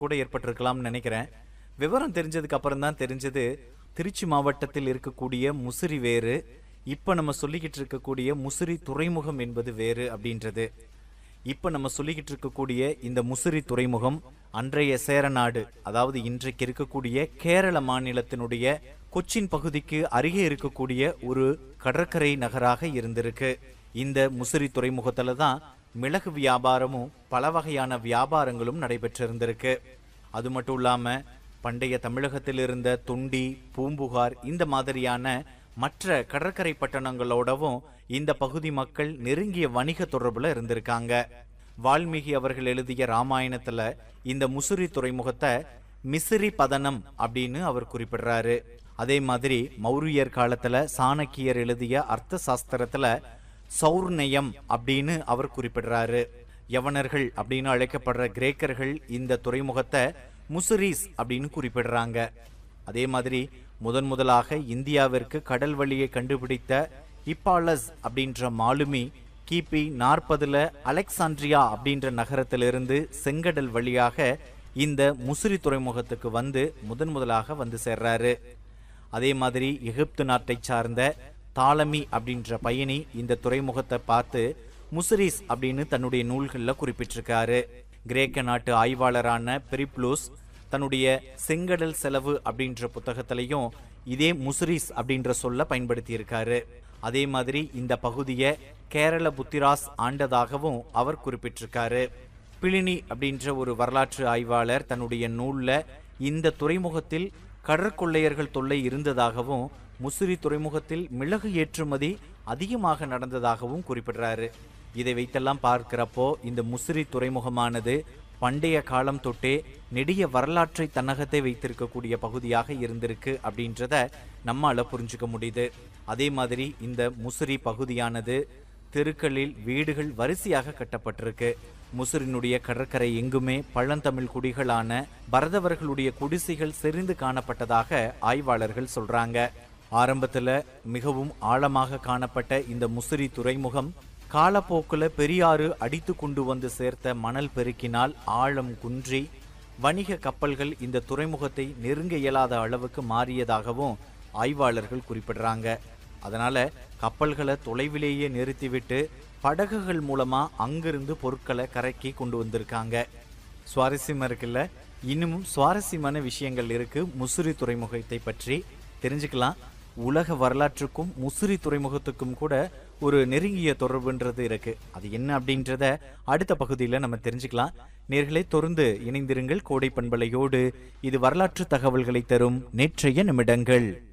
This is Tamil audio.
கூட ஏற்பட்டிருக்கலாம்னு நினைக்கிறேன் விவரம் தெரிஞ்சதுக்கு அப்புறம் தான் தெரிஞ்சது திருச்சி மாவட்டத்தில் இருக்கக்கூடிய முசிறி வேறு இப்போ நம்ம சொல்லிக்கிட்டு இருக்கக்கூடிய முசிறி துறைமுகம் என்பது வேறு அப்படின்றது இப்போ நம்ம சொல்லிக்கிட்டு இருக்கக்கூடிய இந்த முசிறி துறைமுகம் அன்றைய சேரநாடு அதாவது இன்றைக்கு இருக்கக்கூடிய கேரள மாநிலத்தினுடைய கொச்சின் பகுதிக்கு அருகே இருக்கக்கூடிய ஒரு கடற்கரை நகராக இருந்திருக்கு இந்த முசிறி துறைமுகத்துல தான் மிளகு வியாபாரமும் பல வகையான வியாபாரங்களும் நடைபெற்றிருந்திருக்கு அது மட்டும் இல்லாம பண்டைய தமிழகத்தில் இருந்த தொண்டி பூம்புகார் இந்த மாதிரியான மற்ற கடற்கரை பட்டணங்களோடவும் இந்த பகுதி மக்கள் நெருங்கிய வணிக தொடர்புல இருந்திருக்காங்க வால்மீகி அவர்கள் எழுதிய ராமாயணத்துல இந்த முசிறி துறைமுகத்தை மிசிறி பதனம் அப்படின்னு அவர் குறிப்பிடுறாரு அதே மாதிரி மௌரியர் காலத்துல சாணக்கியர் எழுதிய அர்த்த சாஸ்திரத்துல சௌர்ணயம் அப்படின்னு அவர் குறிப்பிடுறாரு யவனர்கள் அப்படின்னு அழைக்கப்படுற கிரேக்கர்கள் இந்த துறைமுகத்தை முசிரிஸ் அப்படின்னு குறிப்பிடுறாங்க அதே மாதிரி முதன் முதலாக இந்தியாவிற்கு கடல் வழியை கண்டுபிடித்த இப்பாலஸ் அப்படின்ற மாலுமி கிபி நாற்பதுல அலெக்சாண்ட்ரியா அப்படின்ற நகரத்திலிருந்து செங்கடல் வழியாக இந்த முசிறி துறைமுகத்துக்கு வந்து முதன் முதலாக வந்து சேர்றாரு அதே மாதிரி எகிப்து நாட்டை சார்ந்த தாலமி அப்படின்ற பயணி இந்த துறைமுகத்தை பார்த்து முசிரிஸ் அப்படின்னு தன்னுடைய நூல்களில் குறிப்பிட்டிருக்காரு கிரேக்க நாட்டு ஆய்வாளரான பெரிப்ளூஸ் தன்னுடைய செங்கடல் செலவு அப்படின்ற புத்தகத்திலையும் இதே முசிரிஸ் அப்படின்ற சொல்ல பயன்படுத்தி இருக்காரு அதே மாதிரி இந்த பகுதியை கேரள புத்திராஸ் ஆண்டதாகவும் அவர் குறிப்பிட்டிருக்காரு பிளினி அப்படின்ற ஒரு வரலாற்று ஆய்வாளர் தன்னுடைய நூல்ல இந்த துறைமுகத்தில் கடற்கொள்ளையர்கள் தொல்லை இருந்ததாகவும் முசிறி துறைமுகத்தில் மிளகு ஏற்றுமதி அதிகமாக நடந்ததாகவும் குறிப்பிடுறாரு இதை வைத்தெல்லாம் பார்க்கிறப்போ இந்த முசிறி துறைமுகமானது பண்டைய காலம் தொட்டே நெடிய வரலாற்றை தன்னகத்தை வைத்திருக்கக்கூடிய பகுதியாக இருந்திருக்கு அப்படின்றத நம்மால புரிஞ்சுக்க முடியுது அதே மாதிரி இந்த முசிறி பகுதியானது தெருக்களில் வீடுகள் வரிசையாக கட்டப்பட்டிருக்கு முசிறினுடைய கடற்கரை எங்குமே பழந்தமிழ் குடிகளான பரதவர்களுடைய குடிசைகள் செறிந்து காணப்பட்டதாக ஆய்வாளர்கள் சொல்றாங்க ஆரம்பத்துல மிகவும் ஆழமாக காணப்பட்ட இந்த முசிறி துறைமுகம் காலப்போக்குல பெரியாறு அடித்து கொண்டு வந்து சேர்த்த மணல் பெருக்கினால் ஆழம் குன்றி வணிக கப்பல்கள் இந்த துறைமுகத்தை நெருங்க இயலாத அளவுக்கு மாறியதாகவும் ஆய்வாளர்கள் குறிப்பிடுறாங்க அதனால கப்பல்களை தொலைவிலேயே நிறுத்திவிட்டு படகுகள் மூலமா அங்கிருந்து பொருட்களை கரைக்கி கொண்டு வந்திருக்காங்க சுவாரஸ்யமா இருக்குல்ல இன்னமும் சுவாரஸ்யமான விஷயங்கள் இருக்கு முசிறி துறைமுகத்தை பற்றி தெரிஞ்சுக்கலாம் உலக வரலாற்றுக்கும் முசிறி துறைமுகத்துக்கும் கூட ஒரு நெருங்கிய தொடர்புன்றது இருக்கு அது என்ன அப்படின்றத அடுத்த பகுதியில் நம்ம தெரிஞ்சுக்கலாம் நேர்களை தொடர்ந்து இணைந்திருங்கள் கோடை பண்பலையோடு இது வரலாற்று தகவல்களை தரும் நேற்றைய நிமிடங்கள்